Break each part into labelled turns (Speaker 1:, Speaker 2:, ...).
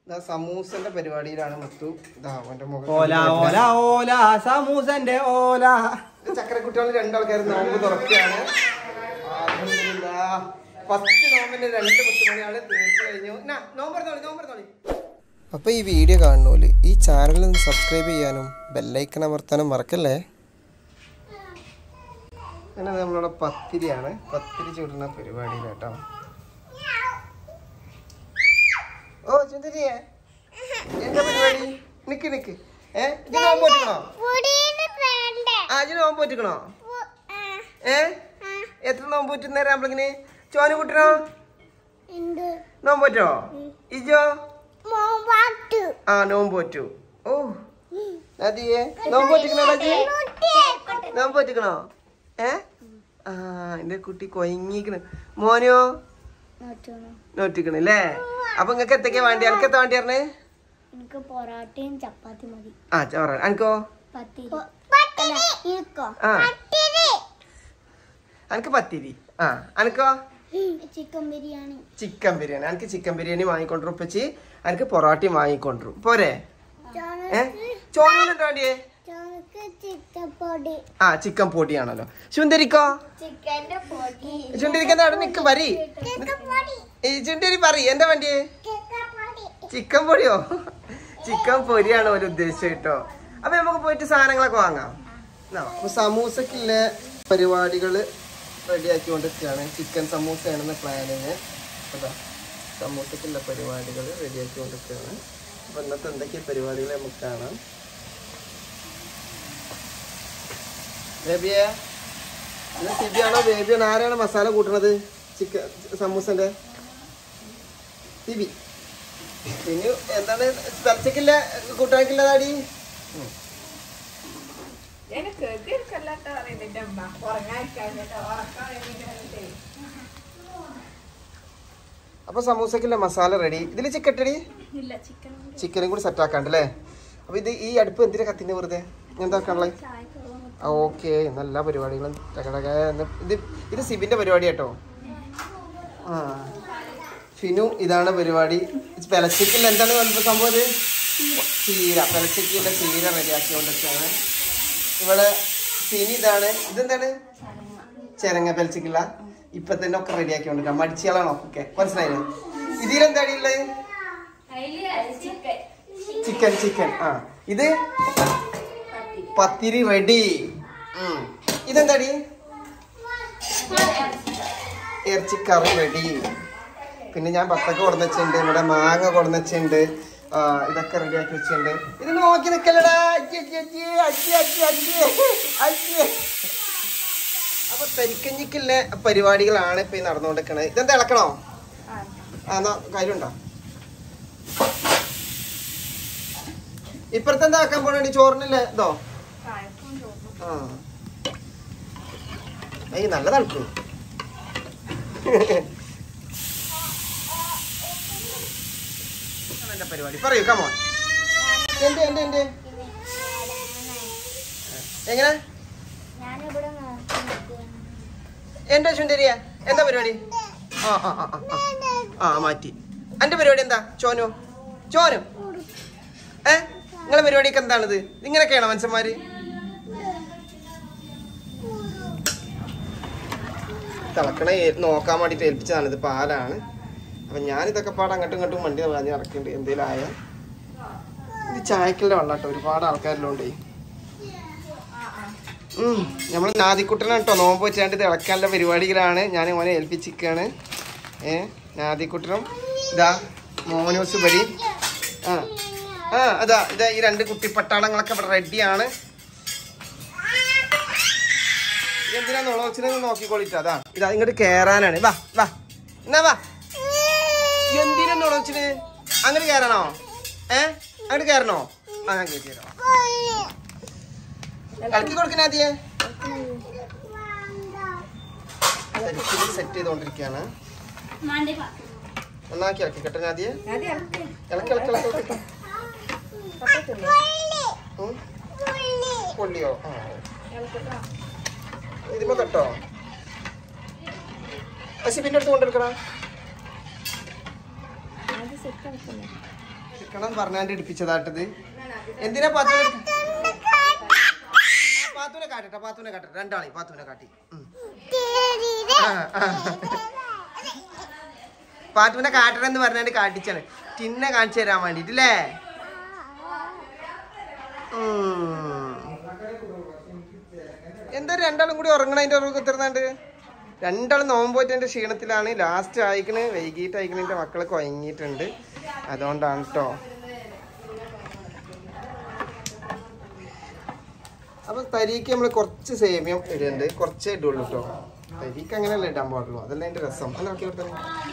Speaker 1: ഇതാ സമൂസന്റെ പരിപാടിയിലാണ് മുത്തു ഇതാ അവന്റെ മുഖം
Speaker 2: ഓല ഓല ഓല സമൂസന്റെ ഓല
Speaker 1: ചക്കരക്കുട്ടികൾ രണ്ടാൾക്കാർ നോമ്പ് തുറക്കുകയാണ് ഫസ്റ്റ് നോമ്പിന്റെ രണ്ട് മുത്തുമണിയാണ് തീർച്ചു കഴിഞ്ഞു നാ, നോമ്പ് തുറന്നോളി നോമ്പ് തുറന്നോളി അപ്പോൾ ഈ വീഡിയോ കാണുന്നോല് ഈ ചാനൽ ഒന്ന് സബ്സ്ക്രൈബ് ചെയ്യാനും ബെല്ലൈക്കൺ അമർത്താനും മറക്കല്ലേ അങ്ങനെ നമ്മളുടെ പത്തിരിയാണ് പത്തിരി ചൂടുന്ന പരിപാടി കേട്ടോ ഓ ചുന്ദരിയെ എന്താ പരിപാടി നിക്ക് നിക്ക് ഏ ഇജ്ജ് നോമ്പ് പറ്റിക്കണോ ആ ഇജ്ജ് നോമ്പ് പറ്റിക്കണോ ഏ എത്ര നോമ്പ് പറ്റുന്നേരം നമ്മളിങ്ങനെ ചോന കുട്ടനോ നോമ്പ് പറ്റോ ഇജോ ആ നോമ്പ് പറ്റൂ ഓ നദിയെ നോമ്പ് പറ്റിക്കണോ നദി നോമ്പ് പറ്റിക്കണോ ഏ ആ എന്റെ കുട്ടി കൊയങ്ങിക്കണ് മോനോ നോറ്റിക്കണ് അല്ലേ അപ്പൊ നിങ്ങക്ക് എത്തൊക്കെയാ വേണ്ടി എനിക്ക് എത്താ വേണ്ടി പറഞ്ഞേ
Speaker 3: എനിക്ക് പൊറാട്ടയും ചപ്പാത്തി മതി
Speaker 1: ആ ചോറ എനിക്കോ
Speaker 3: പത്തിരി ഇരിക്കോ
Speaker 1: ആ എനിക്ക് പത്തിരി ആ എനിക്കോ
Speaker 3: ചിക്കൻ ബിരിയാണി
Speaker 1: ചിക്കൻ ബിരിയാണി എനിക്ക് ചിക്കൻ ബിരിയാണി വാങ്ങിക്കൊണ്ടിരും ഉപ്പച്ചി എനിക്ക് പൊറോട്ടയും വാങ്ങിക്കൊണ്ടിരും പോരെ ഏ ചോറിനുണ്ടോ വേണ്ടിയേ
Speaker 3: ചോനക്ക് ചിക്കൻ പൊടി
Speaker 1: ആ ചിക്കൻ പൊടിയാണല്ലോ ചുന്തരിക്കോ
Speaker 3: ചിക്കന്റെ പൊടി
Speaker 1: ചുണ്ടരിക്ക് എന്താ അവിടെ നിക്ക് വരി
Speaker 3: ചിക്കൻ പൊടി
Speaker 1: ഈ ചുണ്ടരി പറ എന്താ വേണ്ടിയേ
Speaker 3: ചിക്കൻ പൊടി
Speaker 1: ചിക്കൻ പൊടിയോ ചിക്കൻ പൊരിയാണ് ഒരു ഉദ്ദേശിച്ചത് കേട്ടോ അപ്പൊ നമുക്ക് പോയിട്ട് സാധനങ്ങളൊക്കെ വാങ്ങാം എന്നാ, അപ്പൊ സമൂസക്കുള്ള പരിപാടികള് റെഡിയാക്കി കൊണ്ടിരിക്കുകയാണ് ചിക്കൻ സമൂസയാണെന്ന് പ്ലാനിങ് അതാ സമൂസക്കുള്ള പരിപാടികൾ റെഡിയാക്കി കൊണ്ടിരിക്കുകയാണ് അപ്പൊ ഇന്നത്തെ എന്തൊക്കെ പരിപാടികൾ നമുക്ക് കാണാം ബേബിയെ ഇത് സിബിയാണോ ബേബിയാണോ ആരാണ് മസാല കൂട്ടണത് ചിക്കൻ സമൂസന്റെ സിബി പിന്നെ എന്താണ് പച്ചക്കില്ല കൂട്ടാക്കില്ല താടി അപ്പൊ സമൂസക്കില്ല മസാല റെഡി ഇതില് ചിക്കട്ടടി ചിക്കനും കൂടി സെറ്റ് ആക്കാണ്ട് അല്ലേ അപ്പൊ ഇത് ഈ അടുപ്പ് എന്തിനാ കത്തിന്റെ വെറുതെ എന്താക്കാണല്ലേ ഓക്കെ നല്ല പരിപാടികളും ടകടക എന്ന് ഇത് ഇത് സിബിന്റെ പരിപാടി കേട്ടോ ആ ഫിനു ഇതാണ് പരിപാടി പെലച്ചക്കിൽ എന്താണ് വന്നപ്പോ സംഭവം ഇത് ചീര പെലച്ചക്കിന്റെ ചീര റെഡിയാക്കിക്കൊണ്ടിരിക്കുകയാണ് ഇവിടെ ഫിനി ഇതാണ് ഇതെന്താണ് ചെരങ്ങ പെലച്ചക്കില്ല ഇപ്പൊ തന്നെ ഒക്കെ റെഡിയാക്കിക്കൊണ്ടിരിക്കാം മടിച്ചുകളാണോ ഒക്കെ മനസ്സിലായില്ലേ ഇതിലെന്താടി ഉള്ളത് ചിക്കൻ ചിക്കൻ ആ ഇത് പത്തിരി റെഡി ഇതെന്താടി ഇറച്ചിക്കറി റെഡി പിന്നെ ഞാൻ പത്തക്ക കൊടുന്നുവെച്ചിട്ടുണ്ട് ഇവിടെ മാങ്ങ കൊടുന്നുവെച്ചിട്ടുണ്ട് ആ, ഇതൊക്കെ റെഡിയാക്കി വെച്ചിട്ടുണ്ട് ഇത് നോക്കി നിക്കല്ലടാ അജ്ജി, അജ്ജി, അജ്ജി, അജ്ജി, അജ്ജി, അജ്ജി, അജ്ജി. അപ്പൊ തരിക്കഞ്ഞിക്കുള്ള പരിപാടികളാണ് ഇപ്പൊ ഈ നടന്നുകൊണ്ടിരിക്കണത് ഇതെന്താ ഇളക്കണോ ആ എന്നാ കാര്യമുണ്ടോ ഇപ്പുറത്ത് എന്താ ആക്കാൻ പോണി ചോറിനില്ലേ ഇതോ ആ ഏയ് നല്ല തണുക്കും എന്റെ പരിപാടി പറയൂ കമോൺ എന്റെ എന്റെ എന്റെ എങ്ങനെ
Speaker 3: ഞാനിവിടെ
Speaker 1: എന്റെ ചുണ്ടരിയ എന്താ പരിപാടി ആ ആ ആ ആ, ആ ആ മാറ്റി എന്റെ പരിപാടി എന്താ ചോനു ചോനു ഏ നിങ്ങളെ പരിപാടിയൊക്കെ എന്താണിത് ഇങ്ങനെയൊക്കെയാണോ മനുഷ്യന്മാര് തിളക്കണ ഏ- നോക്കാൻ വേണ്ടിട്ട് ഏൽപ്പിച്ചതാണ് ഇത് പാലാണ് അപ്പൊ ഞാൻ ഇതൊക്കെ പാടെ അങ്ങോട്ടും ഇങ്ങോട്ടും വണ്ടി പറഞ്ഞ് ഇറക്കുന്നുണ്ട് എന്തേലും ആയ ഇത് ചായക്കലിന്റെ വെള്ളാട്ടോ ഒരുപാട് ആൾക്കാരിലുണ്ടേ ഉം നമ്മൾ നാദിക്കുട്ടനാണ് കേട്ടോ നോമ്പ് വെച്ചാണ്ട് ഇത് ഇളക്കാനുള്ള പരിപാടികളാണ് ഞാൻ മോനെ ഏൽപ്പിച്ചിരിക്കുകയാണ് ഏ നാദിക്കുട്ടനും ഇതാ മോനൂസ് ബടി ആ ആ അതാ ഇതാ ഈ രണ്ട് കുട്ടിപ്പട്ടാളങ്ങളൊക്കെ ഇവിടെ റെഡിയാണ് എന്തിനാ നുളച്ചിനെ നോക്കിക്കോളിട്ട് അതാ ഇതാ ഇങ്ങോട്ട് കേറാനാണ് വാ വാ എന്നാ വാ എന്തിനാ നുളച്ചിന് അങ്ങോട്ട് കയറണോ ഏ അങ്ങോട്ട് കയറണോ ആ ഞാൻ കയറ്റി തരാം ഇളക്കി കൊടുക്കണ ആദ്യേ സെറ്റ് ചെയ്തോണ്ടിരിക്കുകയാണ് നന്നാക്കി ഇളക്കി കെട്ടണ ആദ്യേ ഇളക്കി ഇളക്കി ഇളക്കി ഇളക്കി ഉം. പൊള്ളിയോ ആ ഇതിമ തൊട്ടോ അസി പിന്നെ അടുത്ത് കൊണ്ടെടുക്കണ എടുക്കണം പറഞ്ഞാണ്ട് എടുപ്പിച്ചതാട്ടത് എന്തിനാ പാത്തുനെ എടുക്ക- ആ, പാത്തുനെ കാട്ടട്ടെ പാത്തുനെ കാട്ടട്ടെ രണ്ടാളെ പാത്തുനെ കാട്ടി ഉം. ആ, ആ. പാത്തുനെ കാട്ടണെന്ന് പറഞ്ഞാണ്ട് കാട്ടിച്ചാണ് ടിന്നെ കാണിച്ചു തരാൻ വേണ്ടിട്ടല്ലേ എന്താ രണ്ടാളും കൂടി ഉറങ്ങണതിന്റെ ഉറവ് കുത്തിരുന്നാണ്ട് രണ്ടാളും നോമ്പ് പോയിട്ടെ ക്ഷീണത്തിലാണ് ലാസ്റ്റ് അയക്കണ് വൈകിട്ട് അയക്കണതിന്റെ മക്കളെ കുഴങ്ങിയിട്ടുണ്ട് അതുകൊണ്ടാണ് കേട്ടോ അപ്പൊ തരിക്ക് നമ്മൾ കുറച്ച് സേമിയം ഇടുന്നുണ്ട് കുറച്ചേ ഇടുള്ളൂ കേട്ടോ തരിക്ക് അങ്ങനെയല്ല ഇടാൻ പാടുള്ളൂ അതല്ല അതിന്റെ രസം അത് നോക്കി കൊടുത്തേ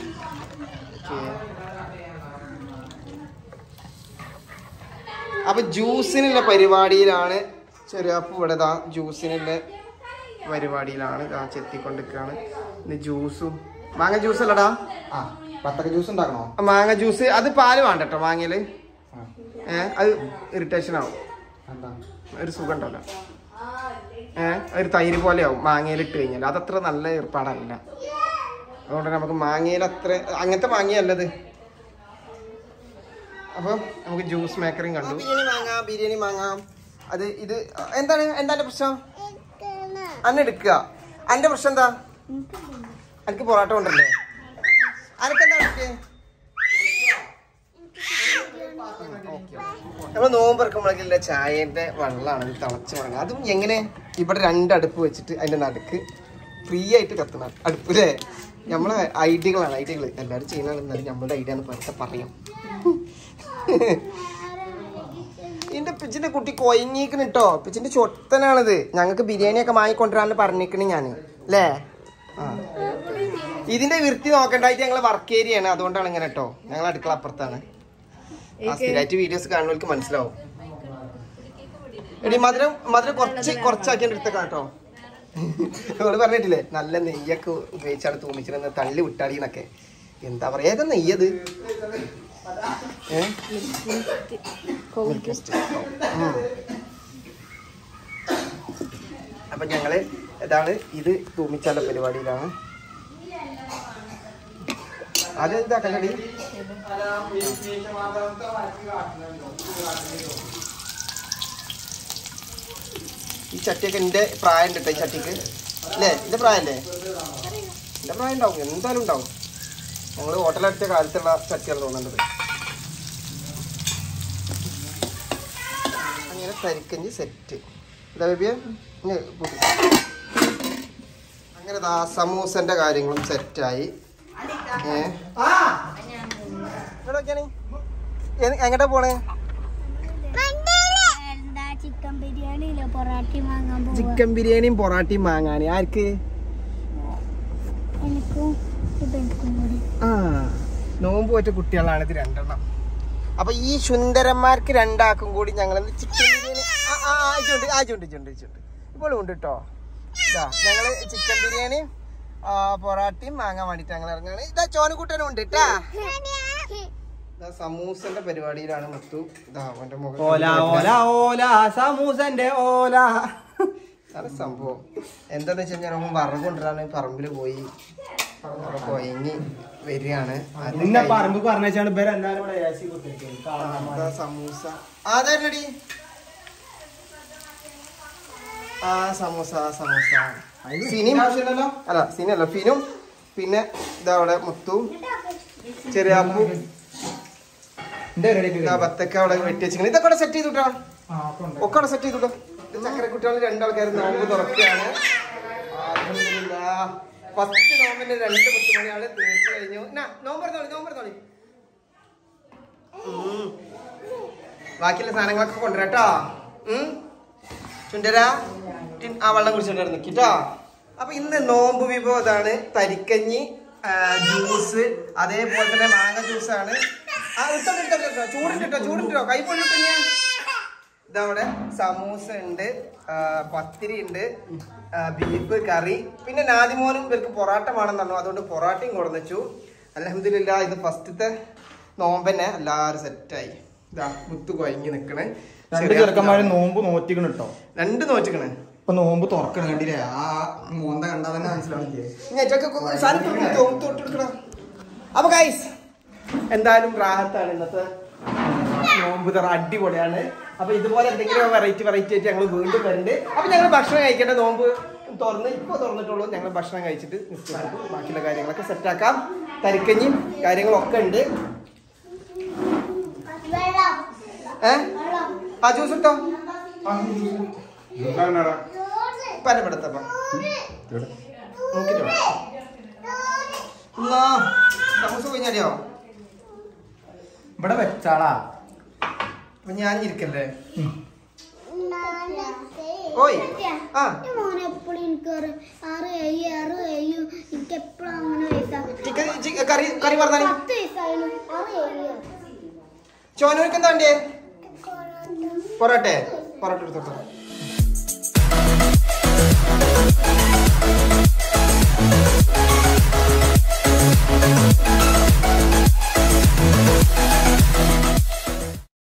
Speaker 1: അപ്പൊ ജ്യൂസിനുള്ള പരിപാടിയിലാണ് ചെറിയാപ്പ് ഇവിടെ ദാ ജ്യൂസിനുള്ള പരിപാടിയിലാണ് ദാ ചെത്തിക്കൊണ്ടിരിക്കുകയാണ് ഇന്ന് ജ്യൂസും മാങ്ങ ജ്യൂസ് അല്ലടാ
Speaker 2: ആ പത്തക്ക ജ്യൂസ് ഉണ്ടാക്കണോ
Speaker 1: ആ, മാങ്ങ ജ്യൂസ് അത് പാല് വേണ്ട കേട്ടോ മാങ്ങയില്
Speaker 2: ആ
Speaker 1: ഏ അത് ഇറിറ്റേഷൻ ആവും
Speaker 2: എന്താ
Speaker 1: ഒരു സുഖം ഉണ്ടല്ലോ ഏ ഒരു തൈര് പോലെ ആവും മാങ്ങയിൽ ഇട്ട് കഴിഞ്ഞാൽ അതത്ര നല്ല ഏർപ്പാടല്ല അതുകൊണ്ട് നമുക്ക് മാങ്ങയിൽ അത്ര അങ്ങനത്തെ മാങ്ങയല്ലത് അപ്പൊ നമുക്ക് ജ്യൂസ് മേക്കറും കണ്ടു ബിരിയാണി വാങ്ങാം ബിരിയാണി വാങ്ങാം അത് ഇത് എന്താണ് എന്താണ് പ്രശ്നം അന്നെ എടുക്കുക അന്റെ പ്രശ്നം എന്താ എനിക്ക് പൊറോട്ട കൊണ്ടല്ലേ അനക്കെന്താ എടുക്കേ നമ്മൾ നോമ്പറക്കുമ്പോഴേക്കില്ല ചായന്റെ വെള്ളമാണ് ഇത് തിളച്ച് തുടങ്ങുക അതും എങ്ങനെ ഇവിടെ രണ്ട് അടുപ്പ് വെച്ചിട്ട് അതിന്റെ നടുക്ക് ഫ്രീ ആയിട്ട് കത്തണം അടുപ്പ് അല്ലേ നമ്മളെ ഐഡിയകളാണ് ഐഡിയകൾ എല്ലാവരും ചെയ്യുന്നതാണ് എന്നാലും നമ്മളുടെ ഐഡിയ എന്ന് പറഞ്ഞാൽ പറയാം എന്റെ പിച്ചിന്റെ കുട്ടി കൊയങ്ങിക്കണ് കേട്ടോ പിച്ചിന്റെ ചൊട്ടനാണിത് ഞങ്ങൾക്ക് ബിരിയാണി ഒക്കെ വാങ്ങിക്കൊണ്ടിരാന്ന് പറഞ്ഞിക്കണ് ഞാന് അല്ലേ ആ ഇതിന്റെ വൃത്തി നോക്കണ്ടായിട്ട് ഞങ്ങൾ വർക്ക് ഏരിയ ആണ് അതുകൊണ്ടാണ് ഇങ്ങനെ കേട്ടോ ഞങ്ങൾ അടുക്കള അപ്പുറത്താണ് ആ സ്ഥിരമായിട്ട് വീഡിയോസ് കാണുന്നവർക്ക് മനസ്സിലാവും എടി മധുരം മധുരം കുറച്ച് കുറച്ചാക്കി എടുത്തേക്കാം കേട്ടോ നമ്മള് പറഞ്ഞിട്ടില്ലേ നല്ല നെയ്യൊക്കെ ഉപയോഗിച്ചാണ് തൂമിച്ചിരുന്നത് തള്ളി വിട്ടാടിന്നൊക്കെ എന്താ പറയാ ഏതാ നെയ്യത് ഏ? Milk paste. ഉം. അപ്പൊ ഞങ്ങള് ഇതാണ് ഇത് തൂമിച്ചാല പരിപാടിയിലാണ് അതെന്താ കല്ലടി ഈ ചട്ടിയൊക്കെ എന്റെ പ്രായം ഉണ്ട് ഈ ചട്ടിക്ക് അല്ലേ എന്റെ പ്രായല്ലേ എന്റെ പ്രായം ഉണ്ടാവും എന്തായാലും ഉണ്ടാവും ഞങ്ങള് ഹോട്ടലടുത്ത കാലത്തുള്ള ചട്ടിയാണ് തോന്നുന്നത് അങ്ങനെ തരിക്കഞ്ഞ് സെറ്റ് എന്താ ബേബിയ അങ്ങനെ ദാ സമൂസന്റെ കാര്യങ്ങളും സെറ്റായി ഏ എവിടെയൊക്കെയാണ് എങ്ങോട്ടാ പോണേ
Speaker 3: എന്താ ചിക്കൻ ബിരിയാണിയില്ല പൊറാട്ടി വാങ്ങാൻ പോവാ
Speaker 1: ചിക്കൻ ബിരിയാണിയും പൊറാട്ടയും വാങ്ങാന് ആർക്ക്
Speaker 3: എനിക്കും ഇതെനിക്കും കൂടി
Speaker 1: ആ നോമ്പ് പറ്റ കുട്ടികളാണ് ഇത് രണ്ടെണ്ണം അപ്പൊ ഈ സുന്ദരന്മാർക്ക് രണ്ടാക്കും കൂടി ഞങ്ങൾ ചിക്കൻ ബിരിയാണി ആ, ആ, ആ, ഇതുണ്ട് ആ ഇതുണ്ട് ഇതുണ്ട് ഇതുണ്ട് ഇപ്പോഴും ഉണ്ട് കേട്ടോ ഇതാ ഞങ്ങള് ചിക്കൻ ബിരിയാണിയും ആ, പൊറാട്ടയും വാങ്ങാൻ വേണ്ടിട്ട് ഞങ്ങൾ ഇറങ്ങാണ് ഇതാ ചോനക്കുട്ടനും ഉണ്ട് കേട്ടാ ഇതാ സമൂസന്റെ പരിപാടിയിലാണ് മുത്തു ഇതാ അവന്റെ മുഖം
Speaker 2: ഓല ഓല ഓല സമൂസന്റെ ഓല
Speaker 1: അതാണ് സംഭവം എന്താന്ന് വെച്ച് കഴിഞ്ഞാൽ നമ്മൾ വറവ് കൊണ്ടുവരാണ് പറമ്പിൽ പോയി അവിടെ കൊയങ്ങി വരികയാണ് അത്
Speaker 2: നിന്നെ പറമ്പ് പറഞ്ഞാണ് ഇവരെ എല്ലാരും ഇവിടെ AC കുത്തിരിക്കുകയാണ്.
Speaker 1: അതാ സമൂസ അതാരടി ആ സമൂസ ആ സമൂസ സിനിം
Speaker 2: ആവശ്യമില്ലല്ലോ
Speaker 1: അല്ല സിനി അല്ല ഫിനും പിന്നെ ഇതാ അവിടെ മുത്തു ചെറിയ അപ്പു
Speaker 2: എന്റെ പരിപാടി
Speaker 1: ഇതാ ബത്തക്ക അവിടെ വെട്ടി വെച്ചിങ്ങനെ ഇതൊക്കെ സെറ്റ് ചെയ്തുട്ടോ
Speaker 2: ആ, ഒക്കെ ഉണ്ട്.
Speaker 1: ഒക്കെ അവിടെ സെറ്റ് ചെയ്തുട്ടോ ചക്കര കുട്ടികൾ രണ്ടാൾക്കാർ നോമ്പ് തുറക്കുകയാണ് ഫസ്റ്റ് നോമ്പിന്റെ രണ്ട് പത്ത് മണിയാണ് തീർച്ചു കഴിഞ്ഞു എന്നാ നോമ്പ് പറഞ്ഞോളി നോമ്പ് പറഞ്ഞോളി ഉം. ബാക്കിയുള്ള സാധനങ്ങളൊക്കെ കൊണ്ടുവരാട്ടോ ഉം. ചുണ്ടരാ ടിൻ- ആ വെള്ളം കുടിച്ചോണ്ട് നിൽക്കിട്ടോ അപ്പൊ ഇന്ന് നോമ്പ് വിഭവം ഇതാണ് തരിക്കഞ്ഞി ആ, ജ്യൂസ് അതേപോലെ തന്നെ മാങ്ങ ജ്യൂസാണ് ആ ഇട്ടോ ഇട്ടോ ഇട്ടോ ചൂടിട്ടോ ചൂടിട്ടോ കൈ പൊള്ളിട്ടോ ഞാൻ ഇതവിടെ സമൂസ ഉണ്ട് ആ, പത്തിരി ഉണ്ട് ആ, ബീഫ് കറി പിന്നെ നാദിമോനും ഇവർക്ക് പൊറാട്ട വേണമെന്ന് പറഞ്ഞു അതുകൊണ്ട് പൊറാട്ടയും കൊടുന്നു അലഹമില്ല ഇത് ഫസ്റ്റത്തെ നോമ്പന്നെ എല്ലാരും സെറ്റായി ഇതാ മുത്ത് കൊയങ്ങി നിക്കണേ
Speaker 2: രണ്ട് ചെറുക്കന്മാര് നോമ്പ് നോറ്റിക്കണ് കേട്ടോ
Speaker 1: രണ്ട് നോറ്റിക്കണേ
Speaker 2: ഇപ്പൊ നോമ്പ് തുറക്കണം കണ്ടില്ലേ ആ മോന്ത കണ്ടാ തന്നെ മനസ്സിലാവില്ലേ
Speaker 1: ഇനി ഏറ്റൊക്കെ കൊ- സാധനം തൊട്ട് കൊടുത്തോ, തൊട്ട് കൊടുക്കണം. അപ്പൊ ഗൈസ് എന്തായാലും റാഹത്താണ് ഇന്നത്തെ നോമ്പ് തുറ അടിപൊളിയാണ് അപ്പൊ ഇതുപോലെ എന്തെങ്കിലും വെറൈറ്റി വെറൈറ്റി ആയിട്ട് ഞങ്ങൾ വീണ്ടും വരുന്നുണ്ട് അപ്പൊ ഞങ്ങൾ ഭക്ഷണം കഴിക്കേണ്ട നോമ്പ് തുറന്ന് ഇപ്പൊ തുറന്നിട്ടുള്ളൂ ഞങ്ങൾ ഭക്ഷണം കഴിച്ചിട്ട് നിസ്കരിക്കും. ബാക്കിയുള്ള കാര്യങ്ങളൊക്കെ സെറ്റാക്കാം തരിക്കഞ്ഞിയും കാര്യങ്ങളൊക്കെ ഉണ്ട് ഏ ആ ജ്യൂസ് ഇട്ടോ പനപ്പെടുത്തപ്പ നോക്കിട്ടോ എന്നാ സമൂസ കഴിഞ്ഞാടിയോ
Speaker 2: ഇവിടെ വെച്ചാളാ
Speaker 1: അപ്പൊ ഞാൻ ഇരിക്കല്ലേ ഓയ് ആ
Speaker 3: മോനെ എപ്പോഴും എനിക്ക് ഒരു ആറ് ഏഴ് ആറ് ഏഴ് എനിക്ക് എപ്പോഴും അങ്ങനെ വയസ്സാ
Speaker 1: ചിക്കൻ ചിക്കൻ കറി കറി പറഞ്ഞാൽ
Speaker 3: പത്ത് വയസ്സായാലും ആറ് ഏഴ്
Speaker 1: ചോനൂർക്ക് എന്താ വേണ്ടിയേ പൊറോട്ടെ പൊറോട്ട എടുത്തോട്ടോ